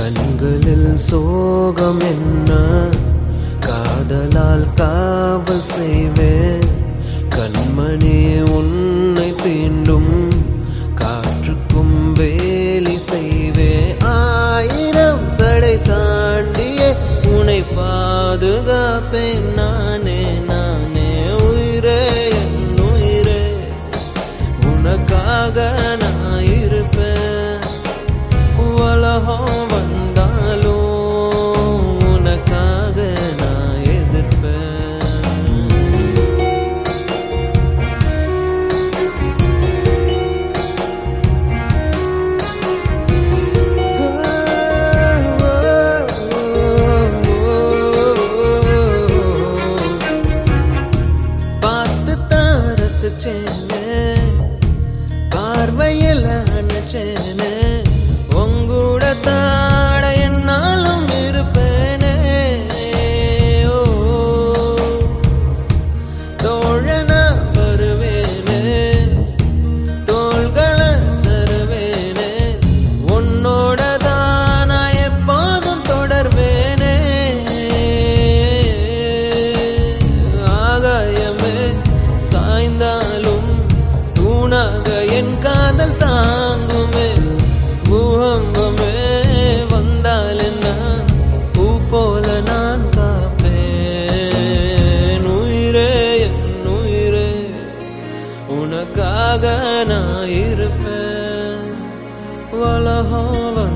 கண்களில் சோகம் என்ன காதலால் காவல் செய்வேன் கண்மணி உன்னை தீண்டும் காற்றுக்கும் வேலி செய்வேன் ஆயிரம் தடை தாண்டிய உன்னை பாதுகாப்பேன் நானே நானே உயிரே என் உயிரே உனக்காக நான் இருப்பேன் உலகம் வந்தாலும் உனக்காக நான் எதிர்ப்பேன் பார்த்து தான் ரசிச்சேனே பார்வையில் அணைச்சேனே உங்கூட தாட என்னாலும் இருப்பேனே ஓ தோழனா வருவேனே தோள்களை தருவேனே உன்னோட தான் நான் எப்போதும் தொடர்வேனே ஆகாயமே சாய்ந்தாலும் தூணாக என் காதல் தாங்குமே பூகம்பமே வந்தால் என்ன பூ போல நான் காப்பேன் உயிரே என் உயிரே உனக்காக நான் இருப்பேன் உலகம்